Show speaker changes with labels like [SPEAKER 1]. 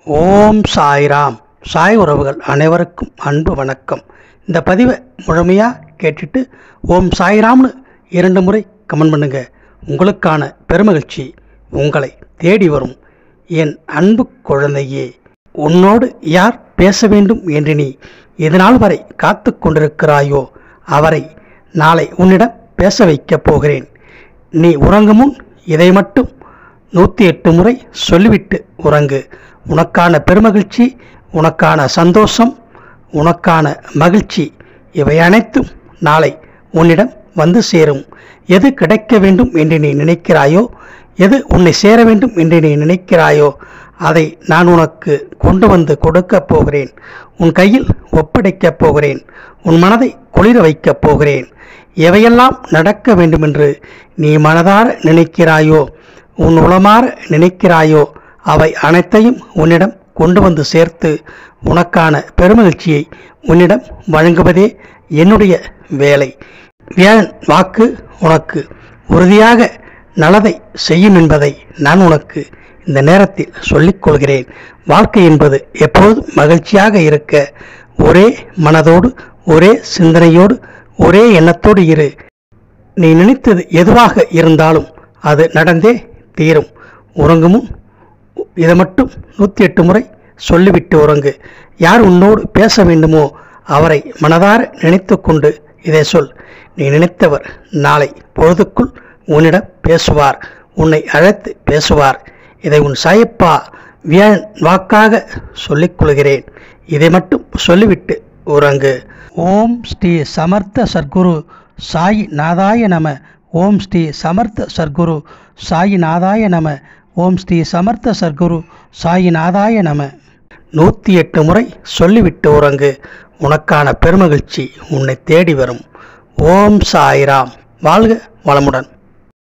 [SPEAKER 1] ஓம் சாய்ராம் சாய் உறவுகள் அனைவருக்கும் அன்பு வணக்கம் இந்த பதிவை முழுமையாக கேட்டுட்டு ஓம் சாய்ராம்னு இரண்டு முறை கமெண்ட் பண்ணுங்க உங்களுக்கான பெருமகிழ்ச்சி உங்களை தேடி வரும் என் அன்பு குழந்தையே உன்னோடு யார் பேச வேண்டும் என்று நீ இதனால் வரை காத்து கொண்டிருக்கிறாயோ அவரை நாளை உன்னிடம் பேச வைக்கப் போகிறேன் நீ உறங்கும் முன் இதை மட்டும் நூற்றி எட்டு முறை சொல்லிவிட்டு உறங்கு உனக்கான பெருமகிழ்ச்சி உனக்கான சந்தோஷம் உனக்கான மகிழ்ச்சி இவை அனைத்தும் நாளை உன்னிடம் வந்து சேரும் எது கிடைக்க வேண்டும் என்று நீ நினைக்கிறாயோ எது உன்னை சேர வேண்டும் என்று நீ நினைக்கிறாயோ அதை நான் உனக்கு கொண்டு வந்து கொடுக்கப் போகிறேன் உன் கையில் ஒப்படைக்கப் போகிறேன் உன் மனதை குளிர வைக்கப் போகிறேன் எவையெல்லாம் நடக்க வேண்டுமென்று நீ மனதார நினைக்கிறாயோ உன் உளமாற நினைக்கிறாயோ அவை அனைத்தையும் உன்னிடம் கொண்டு வந்து சேர்த்து உனக்கான பெருமகிழ்ச்சியை உன்னிடம் வழங்குவதே என்னுடைய வேலை வியாழன் வாக்கு உனக்கு உறுதியாக நல்லதை செய்யும் என்பதை நான் உனக்கு இந்த நேரத்தில் சொல்லிக் கொள்கிறேன் வாழ்க்கை என்பது எப்போதும் மகிழ்ச்சியாக இருக்க ஒரே மனதோடு ஒரே சிந்தனையோடு ஒரே எண்ணத்தோடு இரு நீ நினைத்தது எதுவாக இருந்தாலும் அது நடந்தே தீரும் உறங்கும் முன் இதை மட்டும் நூற்றி எட்டு முறை சொல்லிவிட்டு உறங்கு யார் உன்னோடு பேச வேண்டுமோ அவரை மனதார நினைத்து கொண்டு இதை சொல் நீ நினைத்தவர் நாளை பொழுதுக்குள் உன்னிடம் பேசுவார் உன்னை அழைத்து பேசுவார் இதை உன் சாயப்பா வியாழன் வாக்காக சொல்லிக் கொள்கிறேன் இதை மட்டும் சொல்லிவிட்டு உறங்கு ஓம் ஸ்ரீ சமர்த்த சர்க்குரு சாயி நாதாய நம ஓம் ஸ்ரீ சமர்த்த சர்க்குரு சாயி நாதாய நம ஓம் ஸ்ரீ சமர்த்த சர்க்குரு சாயி நாதாய நம நூற்றி எட்டு முறை சொல்லிவிட்டு உறங்கு உனக்கான பெருமகிழ்ச்சி உன்னை தேடி வரும் ஓம் சாய்ராம் வாழ்க வளமுடன்